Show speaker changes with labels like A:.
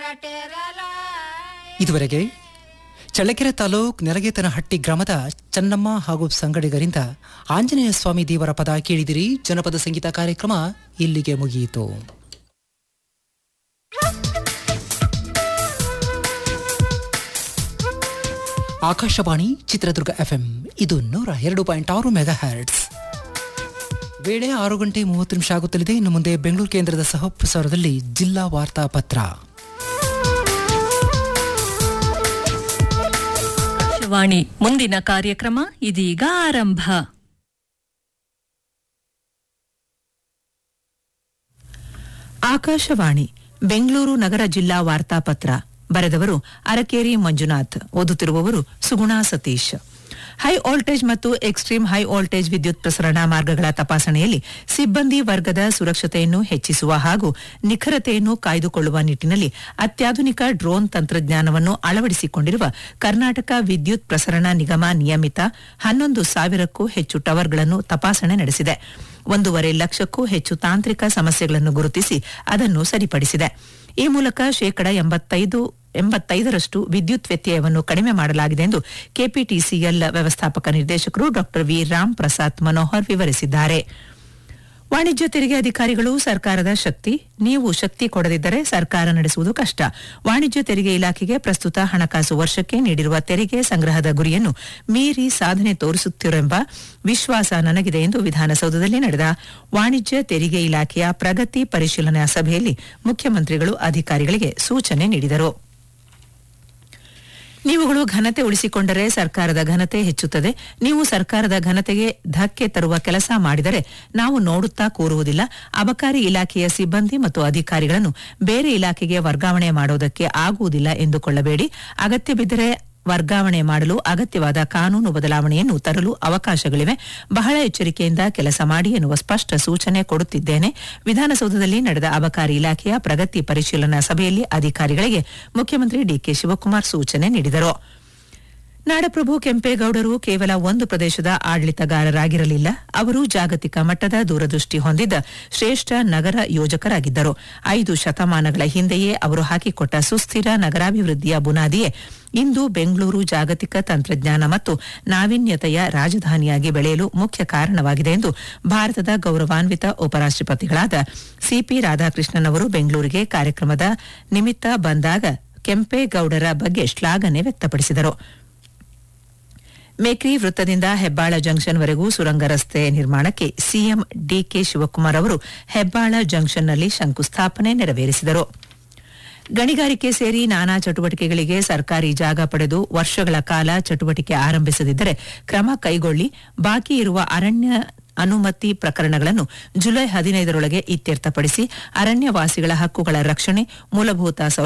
A: ಇದುವರೆಗೆ ಚಳ್ಳಕೆರೆ ತಾಲೂಕ್ ನೆಲಗೇತನಹಟ್ಟಿ ಗ್ರಾಮದ ಚನ್ನಮ್ಮ ಹಾಗೂ ಸಂಗಡಿಗರಿಂದ ಆಂಜನೇಯ ಸ್ವಾಮಿ ದೇವರ ಪದ ಕೇಳಿದಿರಿ ಜನಪದ ಸಂಗೀತ ಕಾರ್ಯಕ್ರಮ ಇಲ್ಲಿಗೆ ಮುಗಿಯಿತು ಆಕಾಶವಾಣಿ ಚಿತ್ರದುರ್ಗ ಎಫ್ಎಂ ಇದು ನೂರ ಎರಡು ಪಾಯಿಂಟ್ ಆರು ಮೆಗಾ ಹರ್ಟ್ಸ್ ವೇಳೆ ಆರು ಗಂಟೆ ಮೂವತ್ತು ನಿಮಿಷ ಆಗುತ್ತಲಿದೆ ಇನ್ನು ಮುಂದೆ ಬೆಂಗಳೂರು ಕೇಂದ್ರದ ಸಹಪ್ರಸಾರದಲ್ಲಿ ಜಿಲ್ಲಾ ವಾರ್ತಾ ಪತ್ರ
B: ವಾಣಿ ಮುಂದಿನ ಕಾರ್ಯಕ್ರಮ ಇದೀಗ ಆರಂಭ
C: ಆಕಾಶವಾಣಿ ಬೆಂಗಳೂರು ನಗರ ಜಿಲ್ಲಾ ವಾರ್ತಾಪತ್ರ ಬರೆದವರು ಅರಕೇರಿ ಮಂಜುನಾಥ್ ಓದುತ್ತಿರುವವರು ಸುಗುಣಾ ಸತೀಶ್ ಹೈ ವೋಲ್ಟೇಜ್ ಮತ್ತು ಎಕ್ಸ್ಟ್ರೀಮ್ ಹೈ ವೋಲ್ಟೇಜ್ ವಿದ್ಯುತ್ ಪ್ರಸರಣ ಮಾರ್ಗಗಳ ತಪಾಸಣೆಯಲ್ಲಿ ಸಿಬ್ಬಂದಿ ವರ್ಗದ ಸುರಕ್ಷತೆಯನ್ನು ಹೆಚ್ಚಿಸುವ ಹಾಗೂ ನಿಖರತೆಯನ್ನು ಕಾಯ್ದುಕೊಳ್ಳುವ ನಿಟ್ಟಿನಲ್ಲಿ ಅತ್ಯಾಧುನಿಕ ಡ್ರೋನ್ ತಂತ್ರಜ್ಞಾನವನ್ನು ಅಳವಡಿಸಿಕೊಂಡಿರುವ ಕರ್ನಾಟಕ ವಿದ್ಯುತ್ ಪ್ರಸರಣ ನಿಗಮ ನಿಯಮಿತ ಹನ್ನೊಂದು ಸಾವಿರಕ್ಕೂ ಹೆಚ್ಚು ಟವರ್ಗಳನ್ನು ತಪಾಸಣೆ ನಡೆಸಿದೆ ಒಂದೂವರೆ ಲಕ್ಷಕ್ಕೂ ಹೆಚ್ಚು ತಾಂತ್ರಿಕ ಸಮಸ್ಯೆಗಳನ್ನು ಗುರುತಿಸಿ ಅದನ್ನು ಸರಿಪಡಿಸಿದೆ ಈ ಮೂಲಕ ಶೇಕಡ ಎಂಬತ್ತೈದು ಎಂಬತ್ತೈದರಷ್ಟು ವಿದ್ಯುತ್ ವ್ಯತ್ಯಯವನ್ನು ಕಡಿಮೆ ಮಾಡಲಾಗಿದೆ ಎಂದು ಕೆಪಿಟಿಸಿಎಲ್ ವ್ಯವಸ್ಥಾಪಕ ನಿರ್ದೇಶಕರು ಡಾ ವಿ ರಾಮ್ ಪ್ರಸಾದ್ ಮನೋಹರ್ ವಿವರಿಸಿದ್ದಾರೆ ವಾಣಿಜ್ಯ ತೆರಿಗೆ ಅಧಿಕಾರಿಗಳು ಸರ್ಕಾರದ ಶಕ್ತಿ ನೀವು ಶಕ್ತಿ ಕೊಡದಿದ್ದರೆ ಸರ್ಕಾರ ನಡೆಸುವುದು ಕಷ್ಟ ವಾಣಿಜ್ಯ ತೆರಿಗೆ ಇಲಾಖೆಗೆ ಪ್ರಸ್ತುತ ಹಣಕಾಸು ವರ್ಷಕ್ಕೆ ನೀಡಿರುವ ತೆರಿಗೆ ಸಂಗ್ರಹದ ಗುರಿಯನ್ನು ಮೀರಿ ಸಾಧನೆ ತೋರಿಸುತ್ತಿರೆಂಬ ವಿಶ್ವಾಸ ನನಗಿದೆ ಎಂದು ವಿಧಾನಸೌಧದಲ್ಲಿ ನಡೆದ ವಾಣಿಜ್ಯ ತೆರಿಗೆ ಇಲಾಖೆಯ ಪ್ರಗತಿ ಪರಿಶೀಲನಾ ಸಭೆಯಲ್ಲಿ ಮುಖ್ಯಮಂತ್ರಿಗಳು ಅಧಿಕಾರಿಗಳಿಗೆ ಸೂಚನೆ ನೀಡಿದರು ನೀವುಗಳು ಘನತೆ ಉಳಿಸಿಕೊಂಡರೆ ಸರ್ಕಾರದ ಘನತೆ ಹೆಚ್ಚುತ್ತದೆ ನೀವು ಸರ್ಕಾರದ ಘನತೆಗೆ ಧಕ್ಕೆ ತರುವ ಕೆಲಸ ಮಾಡಿದರೆ ನಾವು ನೋಡುತ್ತಾ ಕೂರುವುದಿಲ್ಲ ಅಬಕಾರಿ ಇಲಾಖೆಯ ಸಿಬ್ಬಂದಿ ಮತ್ತು ಅಧಿಕಾರಿಗಳನ್ನು ಬೇರೆ ಇಲಾಖೆಗೆ ವರ್ಗಾವಣೆ ಮಾಡುವುದಕ್ಕೆ ಆಗುವುದಿಲ್ಲ ಎಂದುಕೊಳ್ಳಬೇಡಿ ಅಗತ್ಯ ಬಿದ್ದರೆ ವರ್ಗಾವಣೆ ಮಾಡಲು ಅಗತ್ಯವಾದ ಕಾನೂನು ಬದಲಾವಣೆಯನ್ನು ತರಲು ಅವಕಾಶಗಳಿವೆ ಬಹಳ ಎಚ್ಚರಿಕೆಯಿಂದ ಕೆಲಸ ಮಾಡಿ ಎನ್ನುವ ಸ್ಪಷ್ಟ ಸೂಚನೆ ಕೊಡುತ್ತಿದ್ದೇನೆ ವಿಧಾನಸೌಧದಲ್ಲಿ ನಡೆದ ಅಬಕಾರಿ ಇಲಾಖೆಯ ಪ್ರಗತಿ ಪರಿಶೀಲನಾ ಸಭೆಯಲ್ಲಿ ಅಧಿಕಾರಿಗಳಿಗೆ ಮುಖ್ಯಮಂತ್ರಿ ಡಿಕೆ ಶಿವಕುಮಾರ್ ಸೂಚನೆ ನೀಡಿದರು ನಾಡಪ್ರಭು ಕೆಂಪೇಗೌಡರು ಕೇವಲ ಒಂದು ಪ್ರದೇಶದ ಆಡಳಿತಗಾರರಾಗಿರಲಿಲ್ಲ ಅವರು ಜಾಗತಿಕ ಮಟ್ಟದ ದೂರದೃಷ್ಟಿ ಹೊಂದಿದ್ದ ಶ್ರೇಷ್ಠ ನಗರ ಯೋಜಕರಾಗಿದ್ದರು ಐದು ಶತಮಾನಗಳ ಹಿಂದೆಯೇ ಅವರು ಹಾಕಿಕೊಟ್ಟ ಸುಸ್ಥಿರ ನಗರಾಭಿವೃದ್ಧಿಯ ಬುನಾದಿಯೇ ಇಂದು ಬೆಂಗಳೂರು ಜಾಗತಿಕ ತಂತ್ರಜ್ಞಾನ ಮತ್ತು ನಾವೀನ್ಯತೆಯ ರಾಜಧಾನಿಯಾಗಿ ಬೆಳೆಯಲು ಮುಖ್ಯ ಕಾರಣವಾಗಿದೆ ಎಂದು ಭಾರತದ ಗೌರವಾನ್ವಿತ ಉಪರಾಷ್ಟಪತಿಗಳಾದ ಸಿಪಿ ರಾಧಾಕೃಷ್ಣನ್ ಅವರು ಬೆಂಗಳೂರಿಗೆ ಕಾರ್ಯಕ್ರಮದ ನಿಮಿತ್ತ ಬಂದಾಗ ಕೆಂಪೇಗೌಡರ ಬಗ್ಗೆ ಶ್ಲಾಘನೆ ವ್ಯಕ್ತಪಡಿಸಿದರು ಮೇಕ್ರಿ ವೃತ್ತದಿಂದ ಹೆಬ್ಬಾಳ ಜಂಕ್ಷನ್ವರೆಗೂ ಸುರಂಗ ರಸ್ತೆ ನಿರ್ಮಾಣಕ್ಕೆ ಸಿಎಂ ಡಿಕೆ ಶಿವಕುಮಾರ್ ಅವರು ಹೆಬ್ಬಾಳ ಜಂಕ್ಷನ್ನಲ್ಲಿ ಶಂಕುಸ್ಥಾಪನೆ ನೆರವೇರಿಸಿದರು ಗಣಿಗಾರಿಕೆ ಸೇರಿ ನಾನಾ ಚಟುವಟಿಕೆಗಳಿಗೆ ಸರ್ಕಾರಿ ಜಾಗ ಪಡೆದು ವರ್ಷಗಳ ಕಾಲ ಚಟುವಟಿಕೆ ಆರಂಭಿಸದಿದ್ದರೆ ಕ್ರಮ ಕೈಗೊಳ್ಳಿ ಬಾಕಿ ಇರುವ ಅರಣ್ಯ ಅನುಮತಿ ಪ್ರಕರಣಗಳನ್ನು ಜುಲೈ ಹದಿನೈದರೊಳಗೆ ಇತ್ಯರ್ಥಪಡಿಸಿ ಅರಣ್ಯವಾಸಿಗಳ ಹಕ್ಕುಗಳ ರಕ್ಷಣೆ ಮೂಲಭೂತ ಸೌ